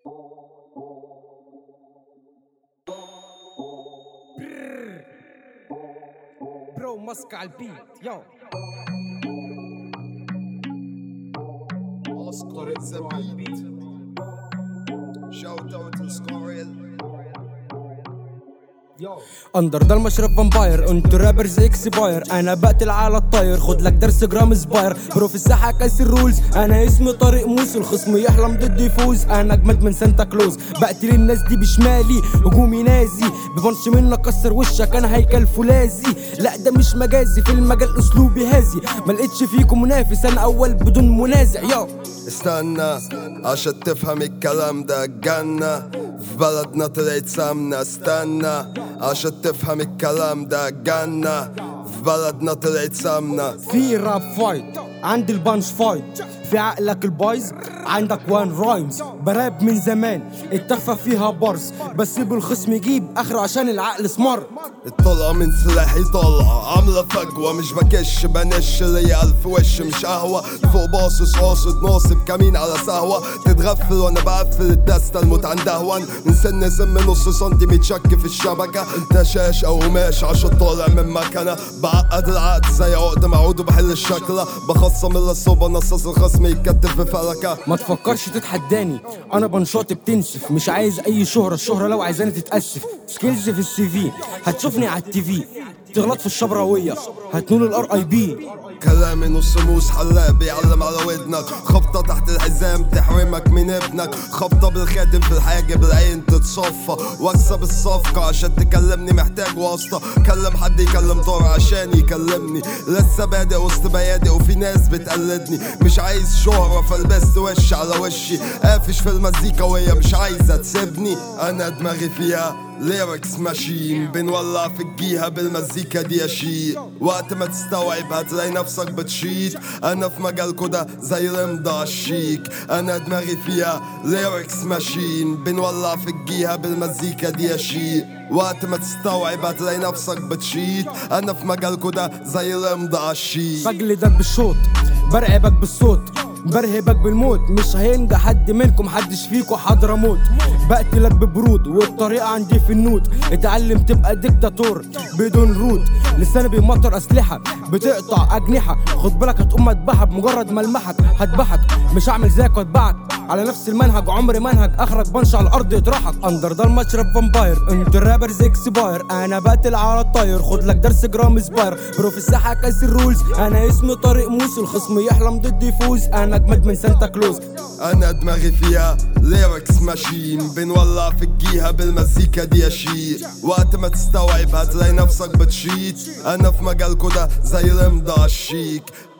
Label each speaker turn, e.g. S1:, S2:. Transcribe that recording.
S1: برو ماسك على البيت يو
S2: Oscar is a beat. Shout out to Scoril.
S1: يو اندر ده المشرب فامباير انتوا رابرز اكسباير انا بقتل على الطاير خد لك درس جرام سباير برو في الساحه كاس الرولز انا اسمي طارق موسى الخصم يحلم ضدي يفوز انا اجمد من سانتا كلوز بقتل الناس دي بشمالي هجومي نازي ببنش منك كسر وشك انا هيكل فولاذي لا ده مش مجازي في المجال اسلوبي هازي ما لقيتش فيكم منافس انا اول بدون منازع يو
S2: استنى عشان تفهم الكلام ده جنة في بلدنا طلعت سمنة استنى عشان تفهم الكلام ده جنة في بلدنا طلعت سمنة
S1: في راب فايت عندي البانش فايت في عقلك البايظ عندك وان رايمز براب من زمان التخفى فيها بارز بسيب الخصم يجيب اخره عشان العقل سمر
S2: الطلقة من سلاحي طلقة عاملة فجوة مش بكش بنش ليا ألف وش مش قهوة فوق باصص قاصد ناصب كمين على سهوة تتغفل وأنا بقفل الدستة الموت عند أهون من سن سم نص سنتي متشك في الشبكة أنت شاش أو قماش عشان طالع من مكنة بعقد العقد زي عقد معود وبحل الشكلة بخصم الصوبة نصص الخصم يتكتف في فلكة
S1: ما تفكرش تتحداني انا بنشاط بتنسف مش عايز اي شهرة الشهرة لو عايزاني تتأسف سكيلز في السي في هتشوفني على التي في تغلط في الشبراوية هتنول الار اي بي
S2: كلامي نص موس حلاق بيعلم على ودنك خبطة تحت الحزام تحرمك من ابنك خبطة بالخاتم في الحاجب العين تتصفى واكسب الصفقة عشان تكلمني محتاج واسطة كلم حد يكلم دور عشان يكلمني لسه بادئ وسط بيادئ وفي ناس بتقلدني مش عايز شهرة فلبست وش على وشي قافش في المزيكا وهي مش عايزة تسيبني انا دماغي فيها ليركس ماشين بنولع في الجيهة بالمزيكا دي اشيء وقت ما تستوعب هتلاقي نفسك بتشيط انا في مجالكو ده زي الامضة الشيك انا دماغي فيها ليركس ماشين بنولع في الجيهة بالمزيكا دي اشيء وقت ما تستوعب هتلاقي نفسك بتشيط انا في مجالكو ده زي الامضة الشيك
S1: بجلدك بالشوط برعبك بالصوت برهبك بالموت مش هينجح حد منكم حدش فيكو حاضر اموت بقتلك ببرود والطريقة عندي في النوت اتعلم تبقى ديكتاتور بدون رود لساني بيمطر اسلحة بتقطع اجنحة خد بالك هتقوم مذبحة بمجرد ملمحك هذبحك مش هعمل زيك واتبعك على نفس المنهج عمري منهج اخرك بنش على الارض يطرحك اندر ده المشرب فامباير انت الرابرز اكسباير انا بقتل على الطاير خد لك درس جرام سباير برو في الساحه كاس الرولز انا اسمي طارق موسى الخصم يحلم ضدي يفوز انا اجمد من سانتا كلوز
S2: انا دماغي فيها ليركس ماشين بنولع في الجيهة بالمزيكا دي اشيء وقت ما تستوعب هتلاقي نفسك بتشيط انا في مجالكو ده زي الامضة الشيك